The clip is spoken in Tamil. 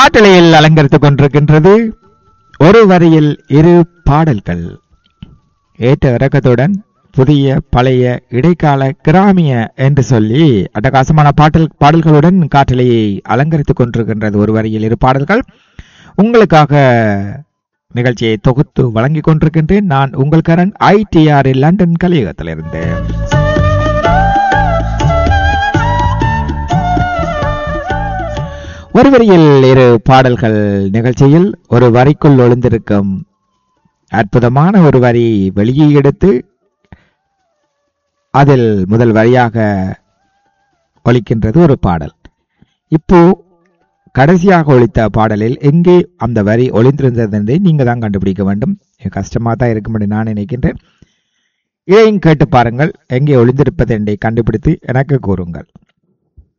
காட்டலையில் அலங்கரித்துக் கொண்டிருக்கின்றது ஒரு வரியில் இரு பாடல்கள் ஏற்ற இறக்கத்துடன் புதிய பழைய இடைக்கால கிராமிய என்று சொல்லி அட்டகாசமான பாடல் பாடல்களுடன் காற்றலையை அலங்கரித்துக் கொண்டிருக்கின்றது ஒரு வரியில் இரு பாடல்கள் உங்களுக்காக நிகழ்ச்சியை தொகுத்து வழங்கிக் கொண்டிருக்கின்றேன் நான் உங்கள் கரண் ஐடிஆர் லண்டன் கலையகத்திலிருந்து ஒரு வரியில் இரு பாடல்கள் நிகழ்ச்சியில் ஒரு வரிக்குள் ஒளிந்திருக்கும் அற்புதமான ஒரு வரி வெளியே எடுத்து அதில் முதல் வரியாக ஒலிக்கின்றது ஒரு பாடல் இப்போ கடைசியாக ஒலித்த பாடலில் எங்கே அந்த வரி ஒளிந்திருந்தது என்பதை நீங்க தான் கண்டுபிடிக்க வேண்டும் கஷ்டமா தான் இருக்கும் என்று நான் நினைக்கின்றேன் இதையும் கேட்டு பாருங்கள் எங்கே ஒளிந்திருப்பது என்பதை கண்டுபிடித்து எனக்கு கூறுங்கள்